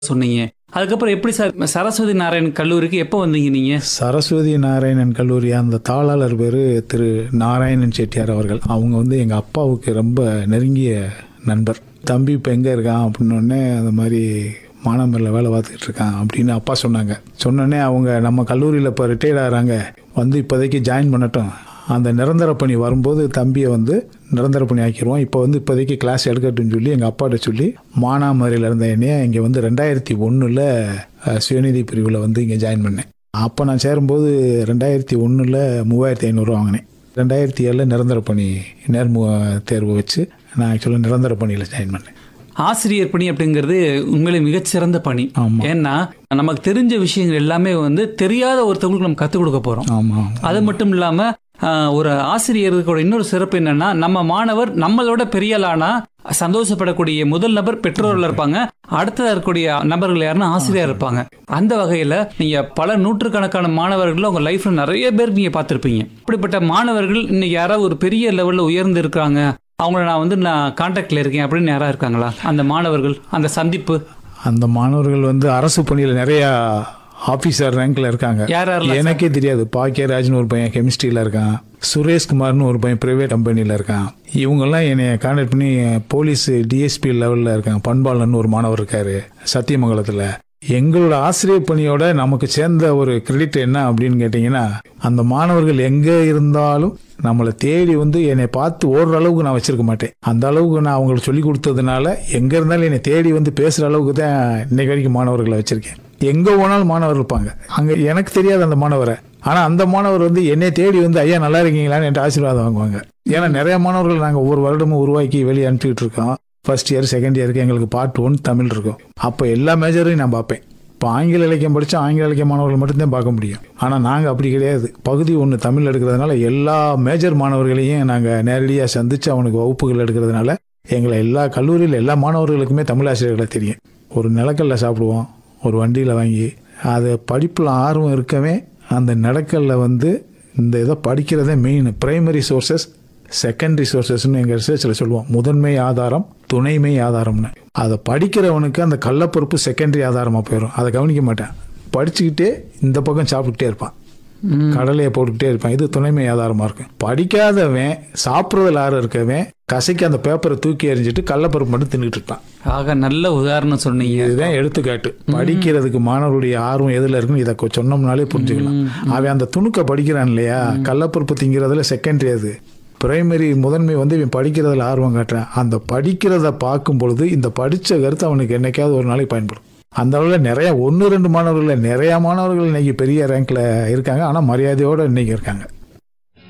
சொன்னீங்க அதுக்கப்புறம் எப்படி சார் சரஸ்வதி நாராயண் கல்லூரிக்கு எப்போ வந்தீங்க நீங்க சரஸ்வதி நாராயணன் கல்லூரி அந்த தாளாளர் பேர் திரு நாராயணன் செட்டியார் அவர்கள் அவங்க வந்து எங்கள் அப்பாவுக்கு ரொம்ப நெருங்கிய நண்பர் தம்பி இப்போ எங்கே இருக்கான் அப்படின்னோடனே அந்த மாதிரி மானாமரில் வேலை பார்த்துக்கிட்டு இருக்கான் அப்படின்னு அப்பா சொன்னாங்க சொன்னோடனே அவங்க நம்ம கல்லூரியில் இப்போ ரிட்டையர்ட் ஆகிறாங்க வந்து இப்போதைக்கு ஜாயின் பண்ணட்டும் அந்த நிரந்தர பணி வரும்போது தம்பியை வந்து நிரந்தர பணி ஆக்கிடுவோம் இப்போ வந்து இப்போதைக்கு கிளாஸ் எடுக்கட்டும்னு சொல்லி எங்கள் அப்பாட்ட சொல்லி மானாமரியில் இருந்த என்னைய இங்கே வந்து ரெண்டாயிரத்தி ஒன்றில் சுயநிதி பிரிவில் வந்து இங்கே ஜாயின் பண்ணேன் அப்போ நான் சேரும்போது ரெண்டாயிரத்தி ஒன்றில் மூவாயிரத்தி ஐநூறுரூவா வாங்கினேன் ரெண்டாயிரத்தி ஏழில் நிரந்தர பணி நேர்மு தேர்வு வச்சு நான் ஆக்சுவலாக நிரந்தர பணியில் ஜாயின் பண்ணேன் ஆசிரியர் பணி அப்படிங்கிறது உண்மையிலே மிகச்சிறந்த பணி ஆமாம் ஏன்னா நமக்கு தெரிஞ்ச விஷயங்கள் எல்லாமே வந்து தெரியாத ஒருத்தவங்களுக்கு நம்ம கற்றுக் கொடுக்க போறோம் ஆமாம் அது மட்டும் இல்லாம ஆஹ், ஒரு ஆசிரியருக்கோட இன்னொரு சிறப்பு என்னன்னா நம்ம மாணவர் நம்மளோட பெரிய ஆளானா சந்தோஷப்படக்கூடிய முதல் நபர் பெற்றோர்கள் இருப்பாங்க அடுத்ததா இருக்கக்கூடிய நபர்கள் யாருன்னா ஆசிரியர் இருப்பாங்க அந்த வகையில நீங்க பல நூற்றுக்கணக்கான மாணவர்கள் உங்க லைஃப்ல நிறைய பேர் நீங்க பார்த்திருப்பீங்க இப்படிப்பட்ட மாணவர்கள் இன்னைக்கு யாராவது ஒரு பெரிய லெவல்ல உயர்ந்து இருக்காங்க அவங்கள நான் வந்து நான் கான்டாக்ட்ல இருக்கேன் அப்படின்னு யாரா இருக்காங்களா அந்த மாணவர்கள் அந்த சந்திப்பு அந்த மாணவர்கள் வந்து அரசு பணியில் நிறையா ஆஃபீஸர் ரேங்க்ல இருக்காங்க யார் யாரெல்லாம் எனக்கே தெரியாது பாக்கியராஜ்னு ஒரு பையன் கெமிஸ்ட்ரியில் இருக்கான் சுரேஷ்குமார்னு ஒரு பையன் பிரைவேட் கம்பெனியில் இருக்கான் இவங்கெல்லாம் என்னை கான்டாக்ட் பண்ணி போலீஸ் டிஎஸ்பி லெவலில் இருக்காங்க பண்பாளன் ஒரு மாணவர் இருக்காரு சத்தியமங்கலத்தில் எங்களோட ஆசிரியர் பணியோட நமக்கு சேர்ந்த ஒரு கிரெடிட் என்ன அப்படின்னு கேட்டிங்கன்னா அந்த மாணவர்கள் எங்கே இருந்தாலும் நம்மளை தேடி வந்து என்னை பார்த்து ஓடுற அளவுக்கு நான் வச்சிருக்க மாட்டேன் அந்த அளவுக்கு நான் அவங்களுக்கு சொல்லி கொடுத்ததுனால எங்கே இருந்தாலும் என்னை தேடி வந்து பேசுகிற அளவுக்கு தான் இன்னைக்கு வரைக்கும் மாணவர்களை வச்சிருக்கேன் எங்கே போனாலும் மாணவர் இருப்பாங்க அங்கே எனக்கு தெரியாது அந்த மாணவரை ஆனால் அந்த மாணவர் வந்து என்னை தேடி வந்து ஐயா நல்லா இருக்கீங்களான்னு என்கிட்ட ஆசீர்வாதம் வாங்குவாங்க ஏன்னா நிறைய மாணவர்கள் நாங்கள் ஒவ்வொரு வருடமும் உருவாக்கி வெளியே அனுப்பிச்சிட்டு இருக்கோம் ஃபர்ஸ்ட் இயர் செகண்ட் இயருக்கு எங்களுக்கு பார்ட் ஒன் தமிழ் இருக்கும் அப்போ எல்லா மேஜரையும் நான் பார்ப்பேன் இப்போ ஆங்கில இலக்கியம் படித்தா ஆங்கில இலக்கிய மாணவர்கள் மட்டும்தான் பார்க்க முடியும் ஆனால் நாங்கள் அப்படி கிடையாது பகுதி ஒன்று தமிழ் எடுக்கிறதுனால எல்லா மேஜர் மாணவர்களையும் நாங்கள் நேரடியாக சந்தித்து அவனுக்கு வகுப்புகள் எடுக்கிறதுனால எங்களை எல்லா கல்லூரியில் எல்லா மாணவர்களுக்குமே தமிழ் ஆசிரியர்களை தெரியும் ஒரு நிலக்கல்ல சாப்பிடுவோம் ஒரு வண்டியில் வாங்கி அது படிப்பில் ஆர்வம் இருக்கவே அந்த நிலக்கல்ல வந்து இந்த இதை படிக்கிறதே மெயின் பிரைமரி சோர்சஸ் செகண்டரி சோர்சஸ்னு எங்கள் ரிசர்ச்சில் சொல்லுவோம் முதன்மை ஆதாரம் துணைமை ஆதாரம்னு அதை படிக்கிறவனுக்கு அந்த கள்ளப்பருப்பு செகண்டரி ஆதாரமாக போயிடும் அதை கவனிக்க மாட்டேன் படிச்சுக்கிட்டே இந்த பக்கம் சாப்பிட்டுக்கிட்டே இருப்பான் கடலையை போட்டுக்கிட்டே இருப்பான் இது துணைமை ஆதாரமாக இருக்கும் படிக்காதவன் சாப்பிட்றதுல ஆர்வம் இருக்கவன் கசைக்கு அந்த பேப்பரை தூக்கி எறிஞ்சிட்டு கள்ளப்பருப்பு மட்டும் தின்னுட்டு இருப்பான் ஆக நல்ல உதாரணம் சொன்னீங்க இதுதான் எடுத்துக்காட்டு படிக்கிறதுக்கு மாணவருடைய ஆர்வம் எதுல இருக்குன்னு இதை கொ- சொன்னோம்னாலே புரிஞ்சுக்கலாம் அவன் அந்த துணுக்க படிக்கிறான் இல்லையா கள்ளப்பருப்பு திங்கிறதுல செகண்டரி அது பிரைமரி முதன்மை வந்து இவன் படிக்கிறதுல ஆர்வம் காட்டுறான் அந்த படிக்கிறத பார்க்கும் பொழுது இந்த படிச்ச கருத்து அவனுக்கு என்னைக்காவது ஒரு நாளைக்கு பயன்படும் அந்த அளவில் நிறைய ஒன்று ரெண்டு மாணவர்கள் நிறைய மாணவர்கள் இன்னைக்கு பெரிய ரேங்க்ல இருக்காங்க ஆனால் மரியாதையோடு இன்னைக்கு இருக்காங்க